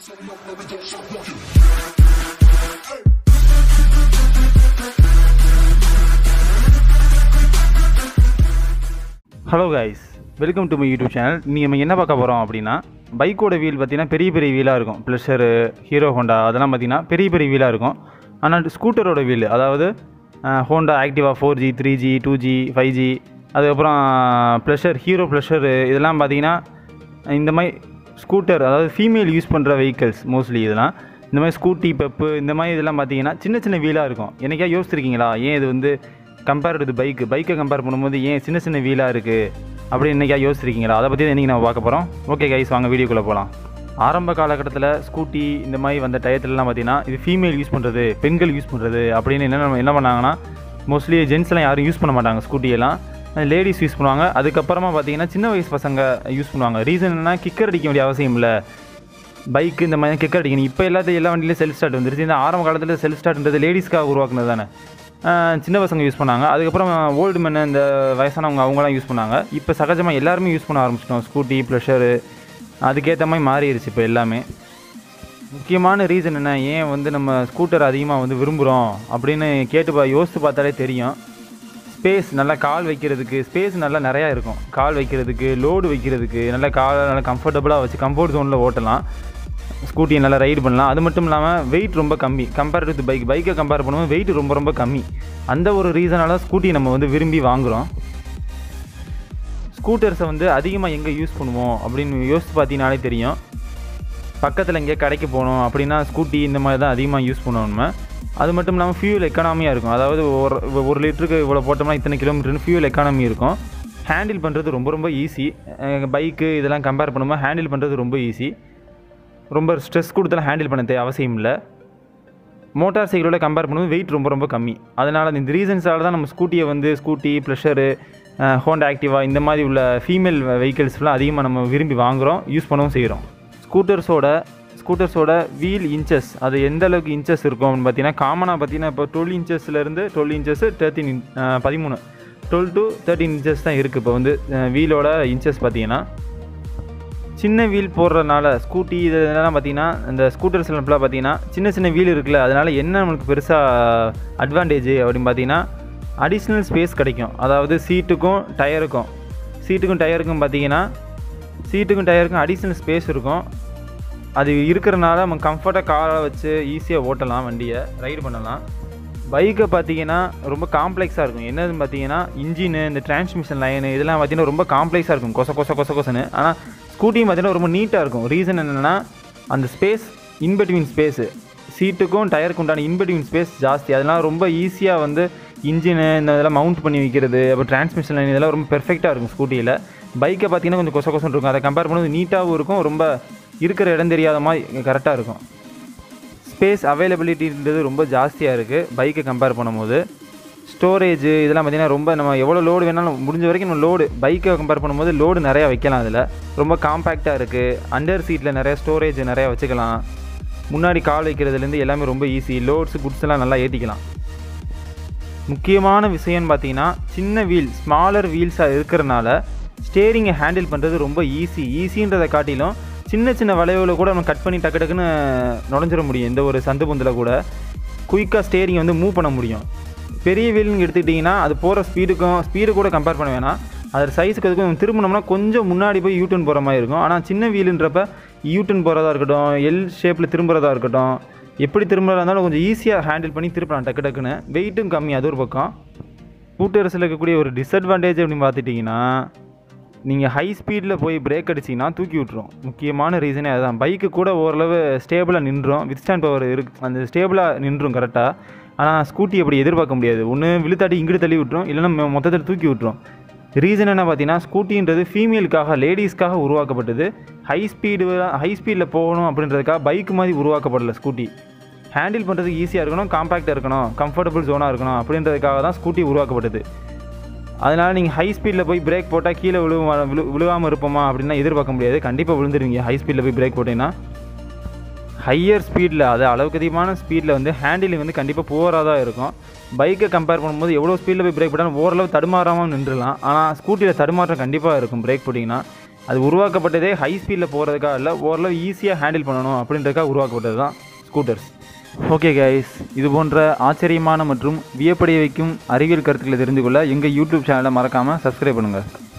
hello guys welcome to my YouTube channel நீங்கள் நம்ம என்ன பார்க்க போகிறோம் அப்படின்னா பைக்கோட வீல் பார்த்தீங்கன்னா பெரிய பெரிய வீலாக இருக்கும் ப்ளஷரு ஹீரோ ஹோண்டா அதெல்லாம் பார்த்தீங்கன்னா பெரிய பெரிய வீலாக இருக்கும் ஆனால் ஸ்கூட்டரோட வீல் அதாவது Honda Activa four G three G two G five G அதுக்கப்புறம் ப்ளஷர் ஹீரோ ப்ளஷரு இதெல்லாம் பார்த்தீங்கன்னா இந்த மாதிரி ஸ்கூட்டர் அதாவது ஃபீமேல் யூஸ் பண்ணுற வெஹிக்கல்ஸ் மோஸ்ட்லி இதெல்லாம் இந்த மாதிரி ஸ்கூட்டி பெப்பு இந்த மாதிரி இதெல்லாம் பார்த்தீங்கன்னா சின்ன சின்ன வீலாக இருக்கும் என்னைக்கா யோசிச்சிருக்கீங்களா ஏன் இது வந்து கம்பேர் டு பைக்கு பைக்கை கம்பேர் பண்ணும்போது ஏன் சின்ன சின்ன வீலாக இருக்குது அப்படின்னு என்னைக்கா யோசிச்சிருக்கீங்களா அதை பற்றி இன்றைக்கி நம்ம பார்க்க போகிறோம் ஓகே கைஸ் வாங்க வீடியோக்குள்ளே போகலாம் ஆரம்ப காலகட்டத்தில் ஸ்கூட்டி இந்த மாதிரி வந்த டயத்துலலாம் பார்த்தீங்கன்னா இது ஃபீமேல் யூஸ் பண்ணுறது பெண்கள் யூஸ் பண்ணுறது அப்படின்னு என்ன என்ன பண்ணாங்கன்னா மோஸ்ட்லி ஜென்ஸ்லாம் யாரும் யூஸ் பண்ண மாட்டாங்க ஸ்கூட்டியெல்லாம் லேடிஸ் யூஸ் பண்ணுவாங்க அதுக்கப்புறமா பார்த்தீங்கன்னா சின்ன வயசு பசங்க யூஸ் பண்ணுவாங்க ரீசன் என்னன்னா கிக்கர் அடிக்க வேண்டிய அவசியம் இல்லை பைக் இந்த மாதிரி கிக்கர் அடிக்கணும் இப்போ எல்லாத்தையும் எல்லா வண்டியிலும் செல்ஃப் ஸ்டார்ட் வந்துருச்சு இந்த ஆரம்ப காலத்தில் செல்ஃப் ஸ்டார்ட்ன்றது லேடிஸ்க்காக உருவாக்குனது தானே ஆஹ் சின்ன பசங்க யூஸ் பண்ணாங்க அதுக்கப்புறம் ஓல்டு மென் இந்த வயசானவங்க அவங்களாம் யூஸ் பண்ணாங்க இப்போ சகஜமாக எல்லாருமே யூஸ் பண்ண ஆரம்பிச்சிட்டோம் ஸ்கூட்டி ப்ளஷரு அதுக்கேற்ற மாதிரி மாறிடுச்சு இப்போ எல்லாமே முக்கியமான ரீசன் என்ன ஏன் வந்து நம்ம ஸ்கூட்டர் அதிகமாக வந்து விரும்புகிறோம் அப்படின்னு கேட்டு பா யோசித்து பார்த்தாலே தெரியும் ஸ்பேஸ் நல்லா கால் வைக்கிறதுக்கு ஸ்பேஸ் நல்லா நிறையா இருக்கும் கால் வைக்கிறதுக்கு லோடு வைக்கிறதுக்கு நல்லா கால் நல்லா கம்ஃபர்டபுளாக வச்சு கம்ஃபர்ட் ஜோனில் ஓட்டலாம் ஸ்கூட்டியை நல்லா ரைடு பண்ணலாம் அது மட்டும் இல்லாமல் வெயிட் ரொம்ப கம்மி கம்பேர் டு பைக் பைக்கை கம்பேர் பண்ணும்போது வெயிட் ரொம்ப ரொம்ப கம்மி அந்த ஒரு ரீசனால ஸ்கூட்டியை நம்ம வந்து விரும்பி வாங்குகிறோம் ஸ்கூட்டர்ஸை வந்து அதிகமாக எங்கே யூஸ் பண்ணுவோம் அப்படின்னு யோசித்து பார்த்தீங்கனாலே தெரியும் பக்கத்தில் எங்கேயா கடைக்கு போகணும் அப்படின்னா ஸ்கூட்டி இந்த மாதிரி தான் அதிகமாக யூஸ் பண்ணுவோம் நம்ம அது மட்டும் இல்லாமல் ஃபியூல் எக்கானமியாக இருக்கும் அதாவது ஒரு ஒரு லிட்டருக்கு இவ்வளோ போட்டோம்னா இத்தனை கிலோமீட்டர்னு ஃபியூல் எக்கானமி இருக்கும் ஹேண்டில் பண்ணுறது ரொம்ப ரொம்ப ஈஸி பைக்கு இதெல்லாம் கம்பேர் பண்ணும்போது ஹேண்டில் பண்ணுறது ரொம்ப ஈஸி ரொம்ப ஸ்ட்ரெஸ் கொடுத்தாலும் ஹேண்டில் பண்ண தே அவசியம் இல்லை மோட்டார் சைக்கிளோட கம்பேர் பண்ணும்போது வெயிட் ரொம்ப ரொம்ப கம்மி அதனால் இந்த ரீசன்ஸால தான் நம்ம ஸ்கூட்டியை வந்து ஸ்கூட்டி ப்ளஷரு ஹோண்டா ஆக்டிவா இந்த மாதிரி உள்ள ஃபீமேல் வெஹிக்கிள்ஸ்லாம் அதிகமாக நம்ம விரும்பி வாங்குகிறோம் யூஸ் பண்ணவும் செய்கிறோம் ஸ்கூட்டர்ஸோட ஸ்கூட்டர்ஸோட வீல் இன்ச்சஸ் அது எந்த அளவுக்கு இன்ச்சஸ் இருக்கும் அப்படின்னு பார்த்தீங்கன்னா காமனாக பார்த்தீங்கன்னா இப்போ டுவெல் இன்ச்சஸ்லேருந்து டுவெல் இன்ச்சஸ் தேர்ட்டின் பதிமூணு டுவெல் டு தேர்ட்டின் இன்ச்சஸ் தான் இருக்குது இப்போ வந்து வீலோட இன்ச்சஸ் பார்த்தீங்கன்னா சின்ன வீல் போடுறதுனால ஸ்கூட்டி இதெல்லாம் பார்த்தீங்கன்னா இந்த ஸ்கூட்டர்ஸ் எல்லாம் பார்த்தீங்கன்னா சின்ன சின்ன வீல் இருக்குல்ல அதனால் என்ன நம்மளுக்கு பெருசாக அட்வான்டேஜ் அப்படின்னு பார்த்தீங்கன்னா அடிஷ்னல் ஸ்பேஸ் கிடைக்கும் அதாவது சீட்டுக்கும் டயருக்கும் சீட்டுக்கும் டயருக்கும் பார்த்தீங்கன்னா சீட்டுக்கும் டயருக்கும் அடிஷ்னல் ஸ்பேஸ் இருக்கும் அது இருக்கிறனால நம்ம கம்ஃபர்ட்டாக காரை வச்சு ஈஸியாக ஓட்டலாம் வண்டியை ரைடு பண்ணலாம் பைக்கை பார்த்தீங்கன்னா ரொம்ப காம்ப்ளெக்ஸாக இருக்கும் என்னதுன்னு பார்த்தீங்கன்னா இன்ஜினு இந்த டிரான்ஸ்மிஷன் லைனு இதெல்லாம் பார்த்தீங்கன்னா ரொம்ப காம்ப்ளெக்ஸாக இருக்கும் கொச கொச கொச கொசன்னு ஆனால் ஸ்கூட்டியும் பார்த்தீங்கன்னா ரொம்ப நீட்டாக இருக்கும் ரீசன் என்னென்னா அந்த ஸ்பேஸ் இன்பிட்வீன் ஸ்பேஸு சீட்டுக்கும் டயருக்கு உண்டான இன்பிட்வீன் ஸ்பேஸ் ஜாஸ்தி அதனால் ரொம்ப ஈஸியாக வந்து இன்ஜினு இந்த இதெல்லாம் மவுண்ட் பண்ணி வைக்கிறது அப்புறம் டிரான்ஸ்மிஷன் லைன் இதெல்லாம் ரொம்ப பெர்ஃபெக்டாக இருக்கும் ஸ்கூட்டியில் பைக்கை பார்த்தீங்கன்னா கொஞ்சம் கொச கொசன்னு இருக்கும் அதை கம்பேர் பண்ணும்போது நீட்டாகவும் இருக்கும் ரொம்ப இருக்கிற இடம் தெரியாத மாதிரி கரெக்டாக இருக்கும் ஸ்பேஸ் அவைலபிலிட்டின்றது ரொம்ப ஜாஸ்தியாக இருக்குது பைக்கை கம்பேர் பண்ணும்போது ஸ்டோரேஜ் இதெல்லாம் பார்த்திங்கன்னா ரொம்ப நம்ம எவ்வளோ லோடு வேணாலும் முடிஞ்ச வரைக்கும் நம்ம லோடு பைக்கை கம்பேர் பண்ணும்போது லோடு நிறையா வைக்கலாம் அதில் ரொம்ப காம்பேக்டாக இருக்குது அண்டர் சீட்டில் நிறைய ஸ்டோரேஜ் நிறையா வச்சுக்கலாம் முன்னாடி கால் வைக்கிறதுலேருந்து எல்லாமே ரொம்ப ஈஸி லோட்ஸ் குட்ஸ் எல்லாம் நல்லா ஏற்றிக்கலாம் முக்கியமான விஷயம்னு பார்த்தீங்கன்னா சின்ன வீல் ஸ்மாலர் வீல்ஸாக இருக்கிறனால ஸ்டேரிங்கை ஹேண்டில் பண்ணுறது ரொம்ப ஈஸி ஈஸின்றதை காட்டிலும் சின்ன சின்ன வளைவுல கூட நம்ம கட் பண்ணி டக்கு டக்குன்னு நுழைஞ்சிட முடியும் இந்த ஒரு சந்து பொந்தில் கூட குயிக்காக ஸ்டேரிங் வந்து மூவ் பண்ண முடியும் பெரிய வீல்னு எடுத்துக்கிட்டிங்கன்னா அது போகிற ஸ்பீடுக்கும் ஸ்பீடு கூட கம்பேர் பண்ண வேணாம் அது சைஸுக்கு அதுக்கும் திரும்பினோம்னா கொஞ்சம் முன்னாடி போய் யூட்டன் போகிற மாதிரி இருக்கும் ஆனால் சின்ன வீலுன்றப்ப யூட்டன் போகிறதா இருக்கட்டும் எல் ஷேப்பில் திரும்புறதா இருக்கட்டும் எப்படி திரும்புறதா இருந்தாலும் கொஞ்சம் ஈஸியாக ஹேண்டில் பண்ணி திருப்பலாம் டக்கு டக்குன்னு வெயிட்டும் கம்மி அது ஒரு பக்கம் ஸ்கூட்டர்ஸில் இருக்கக்கூடிய ஒரு டிஸ்அட்வான்டேஜ் அப்படின்னு பார்த்துட்டிங்கன்னா நீங்கள் ஹை ஸ்பீடில் போய் பிரேக் அடிச்சிங்கன்னா தூக்கி விட்ரும் முக்கியமான ரீசனே அதுதான் பைக்கு கூட ஓரளவு ஸ்டேபிளாக நின்றும் வித் ஸ்டாண்ட் பவர் இருக்கு அந்த ஸ்டேபிளாக நின்றும் கரெக்டாக ஆனால் ஸ்கூட்டி அப்படி எதிர்பார்க்க முடியாது ஒன்று விழுத்தாட்டி இங்கிட்டு தள்ளி விட்டுரும் இல்லைன்னா மொத்தத்தில் தூக்கி விட்டுரும் ரீசன் என்ன பார்த்தீங்கன்னா ஸ்கூட்டின்றது ஃபீமேலுக்காக லேடிஸ்க்காக உருவாக்கப்பட்டது ஹை ஸ்பீடு ஹை ஸ்பீடில் போகணும் அப்படின்றதுக்காக பைக் மாதிரி உருவாக்கப்படல ஸ்கூட்டி ஹேண்டில் பண்ணுறதுக்கு ஈஸியாக இருக்கணும் காம்பேக்டாக இருக்கணும் கம்ஃபர்டபுள் ஜோனாக இருக்கணும் அப்படின்றதுக்காக தான் ஸ்கூட்டி உருவாக்கப்பட்டது அதனால் நீங்கள் ஹை ஸ்பீடில் போய் பிரேக் போட்டால் கீழே விழுவா விழு விழுவாமல் இருப்போமா அப்படின்னா எதிர்பார்க்க முடியாது கண்டிப்பாக விழுந்துருவீங்க ஹை ஸ்பீடில் போய் பிரேக் போட்டிங்கன்னா ஹையர் ஸ்பீடில் அது அளவுக்கு அதிகமான ஸ்பீடில் வந்து ஹேண்டிலிங் வந்து கண்டிப்பாக புவராக தான் இருக்கும் பைக்கை கம்பேர் பண்ணும்போது எவ்வளோ ஸ்பீடில் போய் பிரேக் போட்டாலும் ஓரளவு தடுமாறாமல் நின்றுலாம் ஆனால் ஸ்கூட்டியில் தடுமாற்றம் கண்டிப்பாக இருக்கும் பிரேக் போட்டிங்கன்னா அது உருவாக்கப்பட்டதே ஹை ஸ்பீடில் போகிறதுக்காக இல்லை ஓரளவு ஈஸியாக ஹேண்டில் பண்ணணும் அப்படின்றதுக்காக உருவாக்கப்பட்டது தான் ஸ்கூட்டர்ஸ் ஓகே கைஸ் இது போன்ற ஆச்சரியமான மற்றும் வியப்படைய வைக்கும் அறிவியல் கருத்துக்களை தெரிந்து கொள்ள எங்கள் யூடியூப் சேனலை மறக்காமல் சப்ஸ்கிரைப் பண்ணுங்கள்